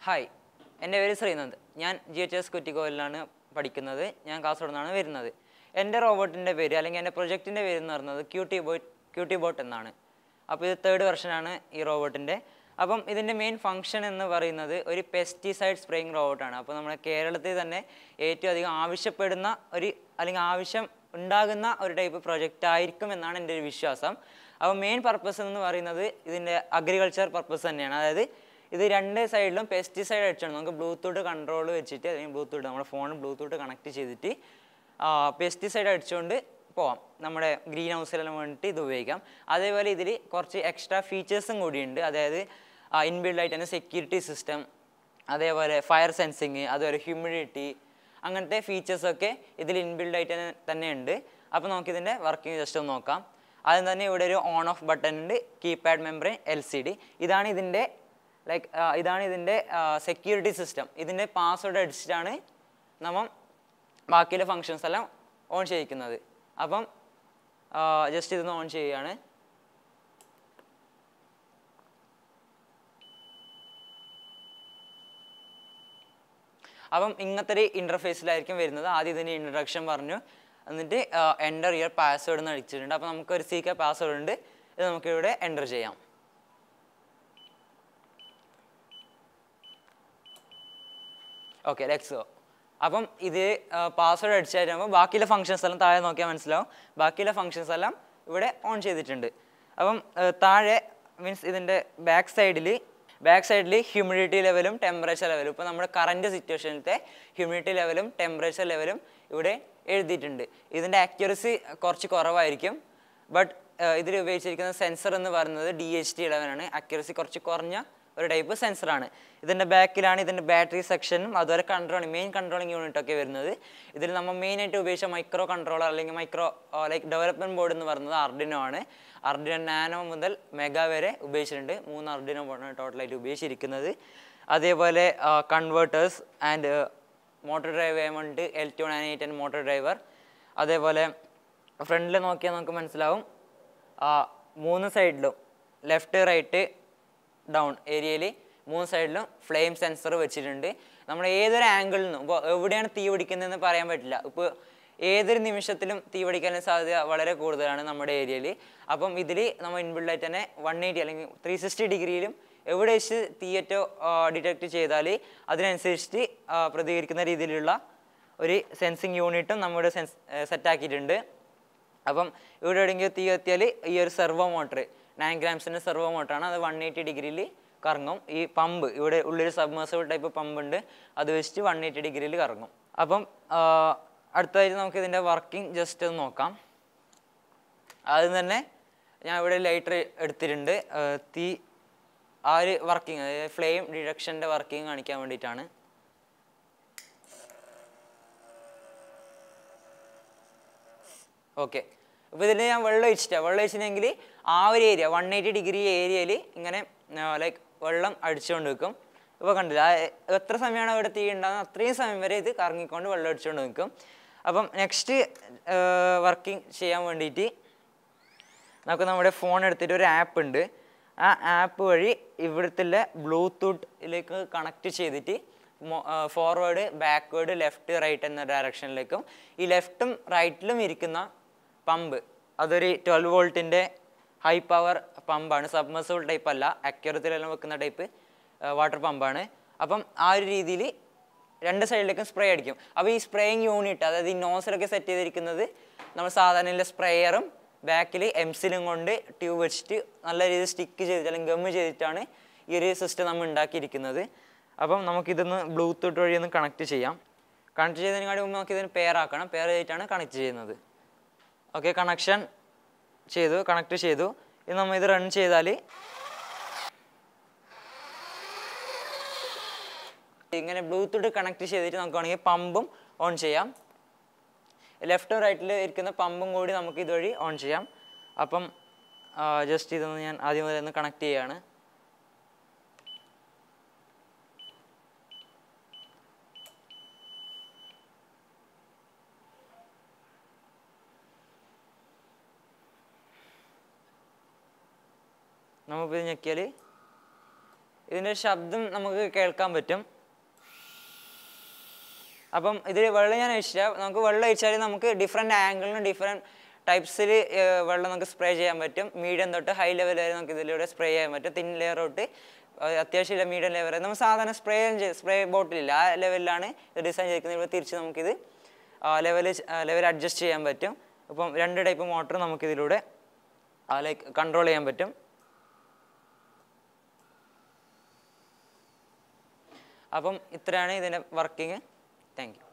hi എൻ്റെ പേര് ശ്രീനന്ദ് ഞാൻ ജി എച്ച് എസ് കുറ്റിക്കോവിലാണ് പഠിക്കുന്നത് ഞാൻ കാസർഗോഡ് നിന്നാണ് വരുന്നത് എൻ്റെ റോബോട്ടിൻ്റെ പേര് അല്ലെങ്കിൽ എൻ്റെ പ്രൊജക്റ്റിൻ്റെ പേര് എന്ന് പറയുന്നത് ക്യൂട്ടി ബോയ് ക്യൂട്ടി ബോട്ട് എന്നാണ് അപ്പോൾ ഇത് തേർഡ് വെർഷനാണ് ഈ റോബോട്ടിൻ്റെ അപ്പം ഇതിൻ്റെ മെയിൻ ഫംഗ്ഷൻ എന്ന് പറയുന്നത് ഒരു പെസ്റ്റിസൈഡ് സ്പ്രേയിങ് റോബോട്ടാണ് അപ്പോൾ നമ്മുടെ കേരളത്തിൽ തന്നെ ഏറ്റവും അധികം ആവശ്യപ്പെടുന്ന ഒരു അല്ലെങ്കിൽ ആവശ്യം ഉണ്ടാകുന്ന ഒരു ടൈപ്പ് പ്രൊജക്റ്റ് ആയിരിക്കും എന്നാണ് എൻ്റെ ഒരു വിശ്വാസം അപ്പോൾ മെയിൻ പർപ്പസ് എന്ന് പറയുന്നത് ഇതിൻ്റെ അഗ്രികൾച്ചർ പർപ്പസ് തന്നെയാണ് അതായത് ഇത് രണ്ട് സൈഡിലും പെസ്റ്റിസൈഡ് അടിച്ചാണ് നമുക്ക് ബ്ലൂടൂത്ത് കൺട്രോൾ വെച്ചിട്ട് അല്ലെങ്കിൽ ബ്ലൂടൂത്ത് നമ്മുടെ ഫോൺ ബ്ലൂടൂത്ത് കണക്ട് ചെയ്തിട്ട് പെസ്റ്റിസൈഡ് അടിച്ചുകൊണ്ട് പോവാം നമ്മുടെ ഗ്രീൻ ഹൗസിലെല്ലാം വേണ്ടിയിട്ട് ഇത് ഉപയോഗിക്കാം അതേപോലെ ഇതിൽ കുറച്ച് എക്സ്ട്രാ ഫീച്ചേഴ്സും കൂടിയുണ്ട് അതായത് ഇൻബിൽഡ് ആയിട്ട് തന്നെ സെക്യൂരിറ്റി സിസ്റ്റം അതേപോലെ ഫയർ സെൻസിങ് അതുപോലെ ഹ്യൂമിഡിറ്റി അങ്ങനത്തെ ഫീച്ചേഴ്സൊക്കെ ഇതിൽ ഇൻബിൽഡ് ആയിട്ട് തന്നെ തന്നെ ഉണ്ട് അപ്പോൾ നമുക്കിതിൻ്റെ വർക്കിംഗ് ജസ്റ്റ് ഒന്ന് നോക്കാം ആദ്യം തന്നെ ഇവിടെ ഒരു ഓൺ ഓഫ് ബട്ടൺ ഉണ്ട് കീപാഡ് മെമ്പറിൻ എൽ സി ഡി ഇതാണ് ഇതിൻ്റെ ലൈക്ക് ഇതാണ് ഇതിൻ്റെ സെക്യൂരിറ്റി സിസ്റ്റം ഇതിൻ്റെ പാസ്വേഡ് അടിച്ചിട്ടാണ് നമ്മൾ ബാക്കിയുള്ള ഫങ്ഷൻസ് എല്ലാം ഓൺ ചെയ്യിക്കുന്നത് അപ്പം ജസ്റ്റ് ഇതൊന്ന് ഓൺ ചെയ്യുകയാണ് അപ്പം ഇങ്ങനത്തെ ഒരു ഇൻ്റർഫേസിലായിരിക്കും വരുന്നത് ആദ്യം ഇതിൻ്റെ ഇൻട്രഡക്ഷൻ പറഞ്ഞു എന്നിട്ട് എൻ്റർ ഇയർ പാസ്വേഡ് എന്ന് അടിച്ചിട്ടുണ്ട് അപ്പോൾ നമുക്ക് ഒരു സീക്ക പാസ്വേഡ് ഉണ്ട് ഇത് നമുക്ക് ഇവിടെ എൻ്റർ ചെയ്യാം ഓക്കെ ലെറ്റ്സ് ഗോ അപ്പം ഇത് പാസ്വേഡ് അടിച്ചു കഴിയുമ്പോൾ ബാക്കിയുള്ള ഫങ്ഷൻസ് എല്ലാം താഴെ നോക്കിയാൽ മനസ്സിലാവും ബാക്കിയുള്ള ഫങ്ഷൻസ് എല്ലാം ഇവിടെ ഓൺ ചെയ്തിട്ടുണ്ട് അപ്പം ആ, താഴെ മീൻസ് ഇതിൻ്റെ ബാക്ക് സൈഡിൽ ബാക്ക് സൈഡിൽ ഹ്യൂമിഡിറ്റി ലെവലും ടെമ്പറേച്ചർ ലെവലും ഇപ്പോൾ നമ്മുടെ കറൻറ്റ് സിറ്റുവേഷനിലത്തെ ഹ്യൂമിഡിറ്റി ലെവലും ടെമ്പറേച്ചർ ലെവലും ഇവിടെ എഴുതിയിട്ടുണ്ട് ഇതിൻ്റെ ആക്യുറസി കുറച്ച് കുറവായിരിക്കും ബട്ട് ഇതിൽ ഉപയോഗിച്ചിരിക്കുന്ന സെൻസർ എന്ന് പറയുന്നത് ഡി എച്ച് ടി ഇലവനാണ് അക്യുറസി കുറച്ച് കുറഞ്ഞ ഒരു ടൈപ്പ് സെൻസറാണ് ഇതിൻ്റെ ബാക്കിലാണ് ഇതിൻ്റെ ബാറ്ററി സെക്ഷനും അതുപോലെ കൺട്രോളിങ് മെയിൻ കൺട്രോളിങ് യൂണിറ്റ് ഒക്കെ വരുന്നത് ഇതിൽ നമ്മൾ മെയിനായിട്ട് ഉപയോഗിച്ച മൈക്രോ കൺട്രോളർ അല്ലെങ്കിൽ മൈക്രോ ലൈക്ക് ഡെവലപ്മെൻറ്റ് ബോർഡ് എന്ന് പറയുന്നത് അർഡിനോ ആണ് അർഡിനോ നാനോ മുതൽ മെഗാ വരെ ഉപയോഗിച്ചിട്ടുണ്ട് മൂന്ന് അർഡിനോ ബോർഡാണ് ടോട്ടലായിട്ട് ഉപയോഗിച്ചിരിക്കുന്നത് അതേപോലെ കൺവേർട്ടേഴ്സ് ആൻഡ് മോട്ടോർ ഡ്രൈവ് എമൗണ്ട് L two nine eight and motor driver അതേപോലെ ഫ്രണ്ടിൽ നോക്കിയാൽ നമുക്ക് മനസ്സിലാവും ആ, മൂന്ന് സൈഡിലും ലെഫ്റ്റ് റൈറ്റ് ഡൗൺ ഏരിയയിൽ മൂന്ന് സൈഡിലും ഫ്ലെയിം സെൻസർ വെച്ചിട്ടുണ്ട് നമ്മൾ ഏതൊരു ആംഗിളിൽ നിന്നും ഇപ്പോൾ എവിടെയാണ് തീ പിടിക്കുന്നതെന്ന് പറയാൻ പറ്റില്ല ഇപ്പോൾ ഏതൊരു നിമിഷത്തിലും തീ പിടിക്കാനുള്ള സാധ്യത വളരെ കൂടുതലാണ് നമ്മുടെ ഏരിയയിൽ അപ്പം ഇതിൽ നമ്മൾ ഇൻബിൽഡായിട്ട് തന്നെ വൺ എയ്റ്റി അല്ലെങ്കിൽ ത്രീ സിക്സ്റ്റി ഡിഗ്രിയിലും എവിടെ വെച്ച് തീയറ്റോ ഡിറ്റക്ട് ചെയ്താൽ അതിനനുസരിച്ച് ആ, പ്രതികരിക്കുന്ന രീതിയിലുള്ള ഒരു സെൻസിങ് യൂണിറ്റും നമ്മുടെ സെൻസ് സെറ്റാക്കിയിട്ടുണ്ട് അപ്പം ഇവിടെ എവിടെയെങ്കിലും തീ എത്തിയാൽ ഈ ഒരു സെർവോ മോട്ടർ നയൻ ഗ്രാംസിൻ്റെ സെർവോ മോട്ടറാണ് അത് വൺ എയ്റ്റി ഡിഗ്രിയിൽ കറങ്ങും ഈ പമ്പ് ഇവിടെ ഉള്ളിൽ സബ്മേഴ്സിബിൾ ടൈപ്പ് പമ്പ് ഉണ്ട് അത് വെച്ചിട്ട് വൺ എയ്റ്റി ഡിഗ്രിയിൽ കറങ്ങും അപ്പം ആ, അടുത്തതായിട്ട് നമുക്ക് ഇതിൻ്റെ വർക്കിംഗ് ജസ്റ്റ് ഒന്ന് നോക്കാം ആദ്യം തന്നെ ഞാൻ ഇവിടെ ലൈറ്റർ എടുത്തിട്ടുണ്ട് ആ, തീ ആ ഒരു വർക്കിംഗ് അതായത് ഫ്ലെയിം ഡിഡക്ഷൻ്റെ വർക്കിംഗ് കാണിക്കാൻ വേണ്ടിയിട്ടാണ് ഓക്കെ അപ്പോൾ ഇതിൽ ഞാൻ വെള്ളം ഒഴിച്ചിട്ടാണ് വെള്ളം ഒഴിച്ചിട്ടുണ്ടെങ്കിൽ ആ ഒരു ഏരിയ വൺ എയ്റ്റി ഡിഗ്രി ഏരിയയിൽ ഇങ്ങനെ ലൈക്ക് വെള്ളം അടിച്ചുകൊണ്ട് നിൽക്കും ഇപ്പോൾ കണ്ടില്ല ആ എത്ര സമയമാണ് ഇവിടെ തീ ഉണ്ടാകുന്നത് അത്രയും സമയം വരെ ഇത് കറങ്ങിക്കൊണ്ട് വെള്ളം അടിച്ചുകൊണ്ട് നിൽക്കും അപ്പം നെക്സ്റ്റ് വർക്കിംഗ് ചെയ്യാൻ വേണ്ടിയിട്ട് നമുക്ക് നമ്മുടെ ഫോൺ എടുത്തിട്ട് ഒരു ആപ്പ് ഉണ്ട് ആ ആപ്പ് വഴി ഇവിടുത്തെ ബ്ലൂടൂത്തിലേക്ക് കണക്ട് ചെയ്തിട്ട് ഫോർവേഡ് ബാക്ക്വേഡ് ലെഫ്റ്റ് റൈറ്റ് എന്ന ഡയറക്ഷനിലേക്കും ഈ ലെഫ്റ്റും റൈറ്റിലും ഇരിക്കുന്ന പമ്പ് അതൊരു ട്വൽവ് വോൾട്ടിൻ്റെ ഹൈ പവർ പമ്പാണ് സബ്മേഴ്സിബിൾ ടൈപ്പ് അല്ല അക്യൂറത്തിലെല്ലാം വെക്കുന്ന ടൈപ്പ് വാട്ടർ പമ്പാണ് അപ്പം ആ ഒരു രീതിയിൽ രണ്ട് സൈഡിലേക്കും സ്പ്രേ അടിക്കും അപ്പോൾ ഈ സ്പ്രേയിങ് യൂണിറ്റ് അതായത് ഈ നോസിലൊക്കെ സെറ്റ് ചെയ്തിരിക്കുന്നത് നമ്മൾ സാധാരണ സ്പ്രേയറും ബാക്കിൽ എംസിലും കൊണ്ട് ട്യൂബ് വെച്ചിട്ട് നല്ല രീതിയിൽ സ്റ്റിക്ക് ചെയ്തിട്ട് അല്ലെങ്കിൽ ഗമ്മ് ചെയ്തിട്ടാണ് ഈ ഒരു സിസ്റ്റം നമ്മൾ ഉണ്ടാക്കിയിരിക്കുന്നത് അപ്പം നമുക്കിതൊന്ന് ബ്ലൂടൂത്ത് വഴി ഒന്ന് കണക്ട് ചെയ്യാം കണക്ട് ചെയ്തതിനെക്കാട്ടി മുമ്പ് നമുക്കിതിന് പെയറാക്കണം പെയർ ചെയ്തിട്ടാണ് കണക്ട് ചെയ്യുന്നത് ഓക്കെ കണക്ഷൻ ചെയ്തു കണക്ട് ചെയ്തു ഇനി നമ്മൾ ഇത് റൺ ചെയ്താൽ ഇങ്ങനെ ബ്ലൂടൂത്ത് കണക്ട് ചെയ്തിട്ട് നമുക്ക് വേണമെങ്കിൽ പമ്പും ഓൺ ചെയ്യാം ലെഫ്റ്റും റൈറ്റിൽ ഇരിക്കുന്ന പമ്പും കൂടി നമുക്ക് ഇതുവഴി ഓൺ ചെയ്യാം അപ്പം ജസ്റ്റ് ഇതൊന്ന് ഞാൻ ആദ്യം മുതൽ ഒന്ന് കണക്ട് ചെയ്യാണ് നമ്മളിപ്പോൾ ഇത് ഞെക്കിയാൽ ഇതിൻ്റെ ശബ്ദം നമുക്ക് കേൾക്കാൻ പറ്റും അപ്പം ഇതിൽ വെള്ളം ഞാൻ ഒഴിച്ചില്ല നമുക്ക് വെള്ളം ഒഴിച്ചാൽ നമുക്ക് ഡിഫറെൻറ്റ് ആംഗിളിന് ഡിഫറെൻറ്റ് ടൈപ്സിൽ വെള്ളം നമുക്ക് സ്പ്രേ ചെയ്യാൻ പറ്റും മീഡിയം തൊട്ട് ഹൈ ലെവൽ വരെ നമുക്ക് ഇതിലൂടെ സ്പ്രേ ചെയ്യാൻ പറ്റും തിൻ ലെയർ തൊട്ട് അഹ് അത്യാവശ്യമില്ല മീഡിയം ലെവൽ വരെ നമ്മൾ സാധാരണ സ്പ്രേ സ്പ്രേ ബോട്ടിലില്ല ആ ലെവലിലാണ് ഇത് ഡിസൈൻ ചെയ്തിരിക്കുന്നത് ഇവിടെ തിരിച്ച് നമുക്കിത് ലെവൽ ലെവൽ അഡ്ജസ്റ്റ് ചെയ്യാൻ പറ്റും ഇപ്പം രണ്ട് ടൈപ്പ് മോട്ടർ നമുക്കിതിലൂടെ ലൈക്ക് കൺട്രോൾ ചെയ്യാൻ പറ്റും അപ്പം ഇത്രയാണ് ഇതിൻ്റെ വർക്കിംഗ് താങ്ക് യു